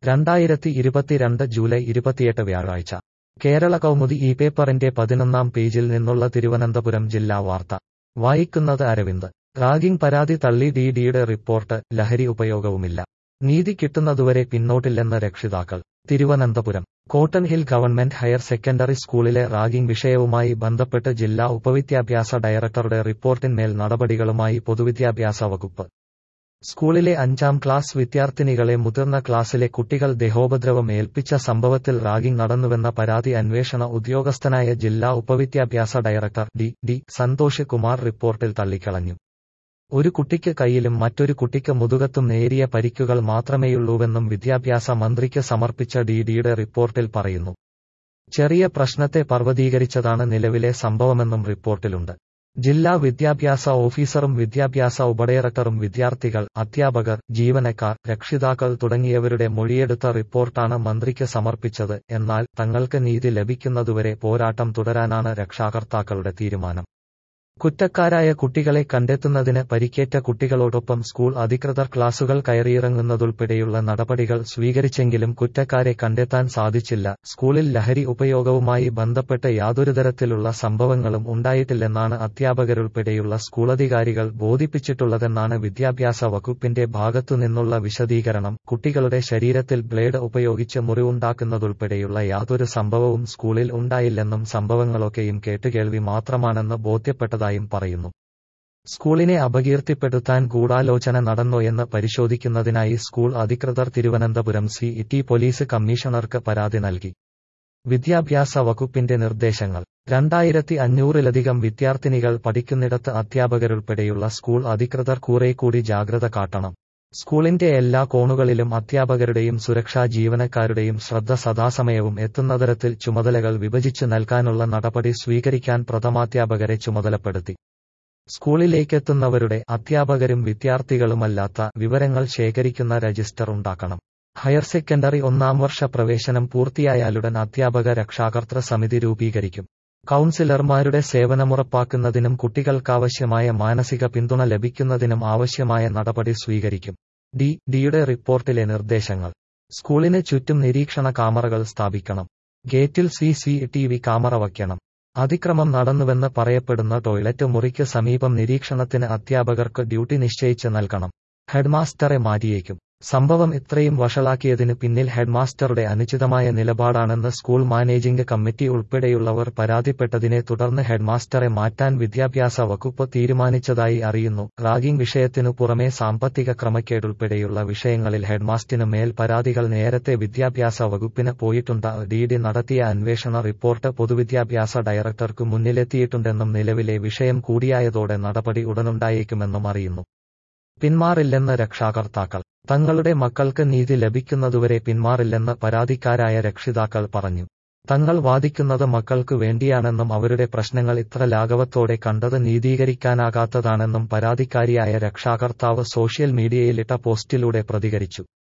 രണ്ടായിരത്തി ഇരുപത്തിരണ്ട് ജൂലൈ ഇരുപത്തിയെട്ട് വ്യാഴാഴ്ച കേരള കൗമുദി ഈ പേപ്പറിന്റെ പതിനൊന്നാം പേജിൽ നിന്നുള്ള തിരുവനന്തപുരം ജില്ലാ വാർത്ത വായിക്കുന്നത് അരവിന്ദ് റാഗിംഗ് പരാതി തള്ളി ഡി ഡിയുടെ റിപ്പോർട്ട് ലഹരി ഉപയോഗവുമില്ല നീതി കിട്ടുന്നതുവരെ പിന്നോട്ടില്ലെന്ന് രക്ഷിതാക്കൾ Thiruvananthapuram cotton hill government higher secondary സ്കൂളിലെ റാഗിംഗ് വിഷയവുമായി ബന്ധപ്പെട്ട് ജില്ലാ ഉപവിദ്യാഭ്യാസ ഡയറക്ടറുടെ റിപ്പോർട്ടിന്മേൽ നടപടികളുമായി പൊതുവിദ്യാഭ്യാസ വകുപ്പ് സ്കൂളിലെ അഞ്ചാം ക്ലാസ് വിദ്യാർത്ഥിനികളെ മുതിർന്ന ക്ലാസ്സിലെ കുട്ടികൾ ദേഹോപദ്രവം ഏൽപ്പിച്ച സംഭവത്തിൽ റാഗിംഗ് നടന്നുവെന്ന പരാതി അന്വേഷണ ഉദ്യോഗസ്ഥനായ ജില്ലാ ഉപവിദ്യാഭ്യാസ director D D Santhosh Kumar റിപ്പോർട്ടിൽ തള്ളിക്കളഞ്ഞു ഒരു കുട്ടിക്ക് കയ്യിലും മറ്റൊരു കുട്ടിക്ക് മുതുകത്തും നേരിയ പരിക്കുകൾ മാത്രമേയുള്ളൂവെന്നും വിദ്യാഭ്യാസ മന്ത്രിക്ക് സമർപ്പിച്ച ഡി ഡിയുടെ റിപ്പോർട്ടിൽ പറയുന്നു ചെറിയ പ്രശ്നത്തെ പർവ്വതീകരിച്ചതാണ് നിലവിലെ സംഭവമെന്നും റിപ്പോർട്ടിലുണ്ട് ജില്ലാ വിദ്യാഭ്യാസ ഓഫീസറും വിദ്യാഭ്യാസ ഉപഡയറക്ടറും വിദ്യാർത്ഥികൾ അധ്യാപകർ ജീവനക്കാർ രക്ഷിതാക്കൾ തുടങ്ങിയവരുടെ മൊഴിയെടുത്ത റിപ്പോർട്ടാണ് മന്ത്രിക്ക് സമർപ്പിച്ചത് എന്നാൽ തങ്ങൾക്ക് നീതി ലഭിക്കുന്നതുവരെ പോരാട്ടം തുടരാനാണ് രക്ഷാകർത്താക്കളുടെ തീരുമാനം കുറ്റക്കാരായ കുട്ടികളെ കണ്ടെത്തുന്നതിന് പരിക്കേറ്റ കുട്ടികളോടൊപ്പം സ്കൂൾ അധികൃതർ ക്ലാസുകൾ കയറിയിറങ്ങുന്നതുൾപ്പെടെയുള്ള നടപടികൾ സ്വീകരിച്ചെങ്കിലും കുറ്റക്കാരെ കണ്ടെത്താൻ സാധിച്ചില്ല സ്കൂളിൽ ലഹരി ഉപയോഗവുമായി ബന്ധപ്പെട്ട് യാതൊരു തരത്തിലുള്ള സംഭവങ്ങളും ഉണ്ടായിട്ടില്ലെന്നാണ് അധ്യാപകരുൾപ്പെടെയുള്ള സ്കൂളധികാരികൾ ബോധിപ്പിച്ചിട്ടുള്ളതെന്നാണ് വിദ്യാഭ്യാസ വകുപ്പിന്റെ ഭാഗത്തുനിന്നുള്ള വിശദീകരണം കുട്ടികളുടെ ശരീരത്തിൽ ബ്ലേഡ് ഉപയോഗിച്ച് മുറിവുണ്ടാക്കുന്നതുൾപ്പെടെയുള്ള യാതൊരു സംഭവവും സ്കൂളിൽ ഉണ്ടായില്ലെന്നും സംഭവങ്ങളൊക്കെയും കേട്ടുകേൾവി മാത്രമാണെന്ന് ബോധ്യപ്പെട്ടത് ചെയ്തതായും പറയുന്നു സ്കൂളിനെ അപകീർത്തിപ്പെടുത്താൻ ഗൂഢാലോചന നടന്നോയെന്ന് പരിശോധിക്കുന്നതിനായി സ്കൂൾ അധികൃതർ തിരുവനന്തപുരം സി ടി പോലീസ് കമ്മീഷണർക്ക് പരാതി നൽകി വിദ്യാഭ്യാസ വകുപ്പിന്റെ നിർദ്ദേശങ്ങൾ രണ്ടായിരത്തി അഞ്ഞൂറിലധികം വിദ്യാർത്ഥിനികൾ പഠിക്കുന്നിടത്ത് അധ്യാപകരുൾപ്പെടെയുള്ള സ്കൂൾ അധികൃതർ കൂറെ കൂടി ജാഗ്രത കാട്ടണം സ്കൂളിന്റെ എല്ലാ കോണുകളിലും അധ്യാപകരുടെയും സുരക്ഷാ ജീവനക്കാരുടെയും ശ്രദ്ധ സദാസമയവും എത്തുന്ന തരത്തിൽ ചുമതലകൾ വിഭജിച്ചു നൽകാനുള്ള നടപടി സ്വീകരിക്കാൻ പ്രഥമാധ്യാപകരെ ചുമതലപ്പെടുത്തി സ്കൂളിലേക്കെത്തുന്നവരുടെ അധ്യാപകരും വിദ്യാർത്ഥികളുമല്ലാത്ത വിവരങ്ങൾ ശേഖരിക്കുന്ന രജിസ്റ്റർ ഉണ്ടാക്കണം ഹയർ സെക്കൻഡറി ഒന്നാം വർഷ പ്രവേശനം പൂർത്തിയായാലുടൻ അധ്യാപക രക്ഷാകർതൃ സമിതി രൂപീകരിക്കും കൌൺസിലർമാരുടെ സേവനമുറപ്പാക്കുന്നതിനും കുട്ടികൾക്കാവശ്യമായ മാനസിക പിന്തുണ ലഭിക്കുന്നതിനും ആവശ്യമായ നടപടി സ്വീകരിക്കും ഡി ഡിയുടെ റിപ്പോർട്ടിലെ നിർദ്ദേശങ്ങൾ സ്കൂളിന് ചുറ്റും നിരീക്ഷണ കാമറകൾ സ്ഥാപിക്കണം ഗേറ്റിൽ C C T V camera വയ്ക്കണം അതിക്രമം നടന്നുവെന്ന് പറയപ്പെടുന്ന ടോയ്ലറ്റ് മുറിക്ക് സമീപം നിരീക്ഷണത്തിന് അധ്യാപകർക്ക് ഡ്യൂട്ടി നിശ്ചയിച്ച് നൽകണം ഹെഡ്മാസ്റ്ററെ മാറ്റിയേക്കും സംഭവം ഇത്രയും വഷളാക്കിയതിന് പിന്നിൽ ഹെഡ്മാസ്റ്ററുടെ അനുചിതമായ നിലപാടാണെന്ന് സ്കൂൾ മാനേജിംഗ് കമ്മിറ്റി ഉൾപ്പെടെയുള്ളവർ പരാതിപ്പെട്ടതിനെ തുടർന്ന് ഹെഡ്മാസ്റ്ററെ മാറ്റാൻ വിദ്യാഭ്യാസ വകുപ്പ് തീരുമാനിച്ചതായി അറിയുന്നു റാഗിംഗ് വിഷയത്തിനു പുറമെ സാമ്പത്തിക ക്രമക്കേടുൾപ്പെടെയുള്ള വിഷയങ്ങളിൽ ഹെഡ്മാസ്റ്റിനു മേൽ പരാതികൾ നേരത്തെ വിദ്യാഭ്യാസ വകുപ്പിന് പോയിട്ടുണ്ട് ഡി ഡി നടത്തിയ അന്വേഷണ റിപ്പോർട്ട് പൊതുവിദ്യാഭ്യാസ ഡയറക്ടർക്ക് മുന്നിലെത്തിയിട്ടുണ്ടെന്നും നിലവിലെ വിഷയം കൂടിയായതോടെ നടപടി ഉടനുണ്ടായേക്കുമെന്നും അറിയുന്നു പിന്മാറില്ലെന്ന് രക്ഷാകർത്താക്കൾ തങ്ങളുടെ മക്കൾക്ക് നീതി ലഭിക്കുന്നതുവരെ പിന്മാറില്ലെന്ന് പരാതിക്കാരായ രക്ഷിതാക്കൾ പറഞ്ഞു തങ്ങൾ വാദിക്കുന്നത് മക്കൾക്ക് വേണ്ടിയാണെന്നും അവരുടെ പ്രശ്നങ്ങൾ ഇത്ര ലാഘവത്തോടെ കണ്ടത് നീതീകരിക്കാനാകാത്തതാണെന്നും പരാതിക്കാരിയായ രക്ഷാകർത്താവ് സോഷ്യൽ മീഡിയയിലിട്ട പോസ്റ്റിലൂടെ പ്രതികരിച്ചു